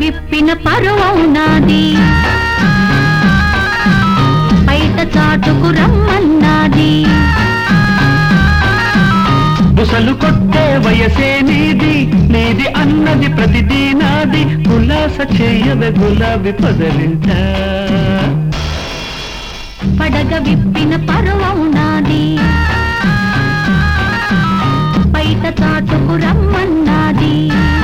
విప్పిన పరువం నాది బయట చాటుకు రమ్మన్నాది బుసలు కొట్టే వయసే నీది నీది అన్నది ప్రతిదీ నాది ఉల్లాస చేయవే గులాబీ పదలింట పడగ విప్పిన పరువం నాది బయట చాటుకు రమ్మన్నాది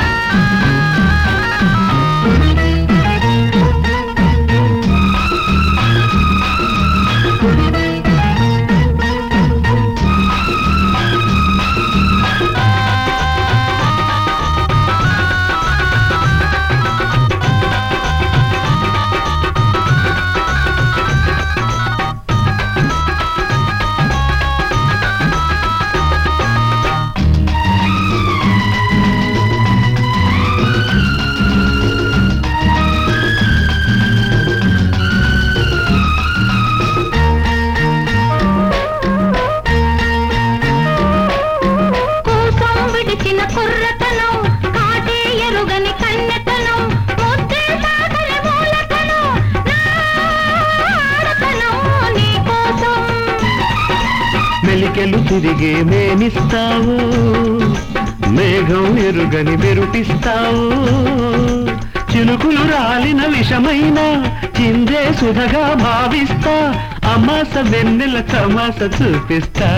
కోసం విడిచిన కుర్రతనం కాటే ఎరుగని కన్నెతనం ముద్దే సాగని మూలతనం నా ఆడతనం నీకోసం మెలికెలు తిరిగే మేనిస్తావు మేఘం ఎరుగని మెరుపిస్తావు చిలుకులు రాలిన విషమైన చిందే సుధగా భావిస్తా అమాస వెన్నెల తమాస చూపిస్తా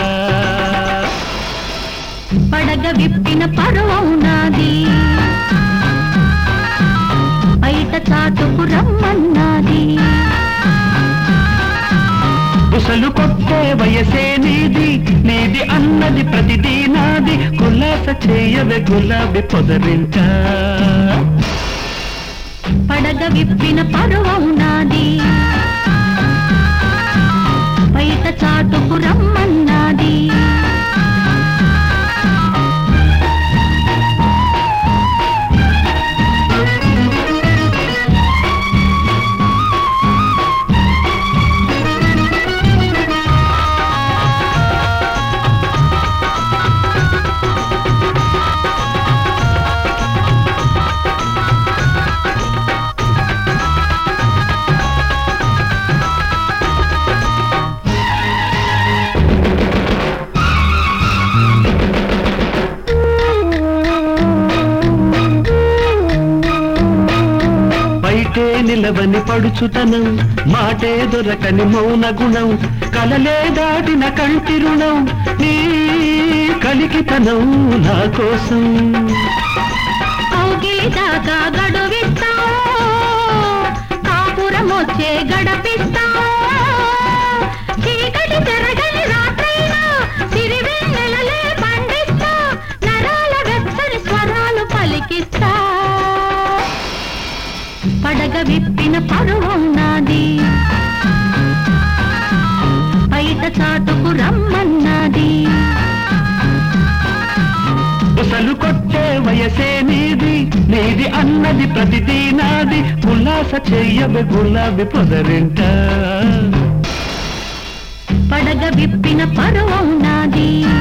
పడగ విప్పిన పరువం నాది బయట చాటుకు రమ్మన్నాది బుసలు కొట్టే వయసే నీది నీది అన్నది ప్రతిదీ నాది కులాస చేయవే గులాబీ పొదరింట పడగ విప్పిన పరువం నాది బయట చాటుకు రమ్మన్నాది బయటే నిలవని పడుచుతనం మాటే దొరకని మౌన గుణం కలలే దాటిన కంటి రుణం నీ కలికితనం నా కోసం కౌగిలి దాకా గడువిస్తాం కాపురం వచ్చే గడపిస్తాం చీకటి చెరగని రాత్రైనా సిరివెన్నెలలే పండిస్తా నరాల వెచ్చని స్వరాలు పలికిస్తా పడగ విప్పిన పరువం నాది బయట చాటుకు రమ్మన్నది బుసలు కొట్టే వయసే నీది నీది అన్నది ప్రతిదీ నాది ఉల్లాస చెయ్యవే గులాబీ పొదరింట పడగ విప్పిన పరువం నాది